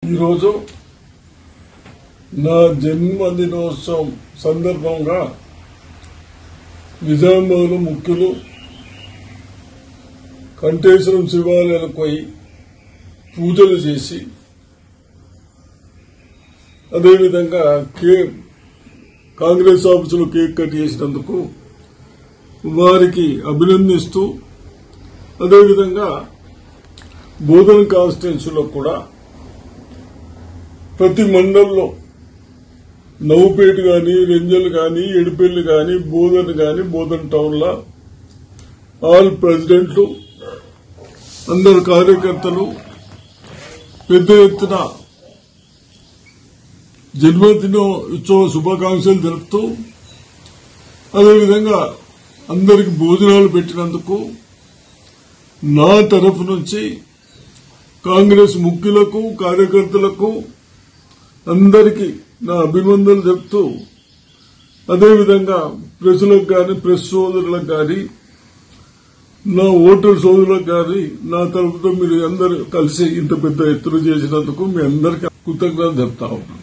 ఈరోజు నా జన్మదినోత్సవం సందర్భంగా నిజామాబాద్ ముఖ్యులు కంఠేశ్వరం శివాలయాలకు పోయి పూజలు చేసి అదేవిధంగా కే కాంగ్రెస్ ఆఫీసులో కేక్ కట్ చేసినందుకు వారికి అభినందిస్తూ అదేవిధంగా బోధన కాన్స్టిట్యున్సీలో కూడా ప్రతి మండల్లో నవ్వుపేట గాని రెంజల్ గాని ఎడిపెల్లి గాని బోధన్ గాని బోధన్ టౌన్లో ఆల్ ప్రెసిడెంట్లు అందరు కార్యకర్తలు పెద్ద ఎత్తున జన్మదిన ఉత్సవ శుభాకాంక్షలు జరుపుతూ అదేవిధంగా అందరికి భోజనాలు పెట్టినందుకు నా తరఫు నుంచి కాంగ్రెస్ ముఖ్యులకు కార్యకర్తలకు అందరికీ నా అభినందనలు చెప్తూ అదేవిధంగా ప్రెస్లకు కానీ ప్రెస్ సోదరులకు కానీ నా ఓటర్ సోదరులకు కానీ నా తరఫుతో మీరు అందరూ కలిసి ఇంత పెద్ద ఎత్తున చేసినందుకు మీ అందరికీ కృతజ్ఞతలు చెప్తా ఉన్నాను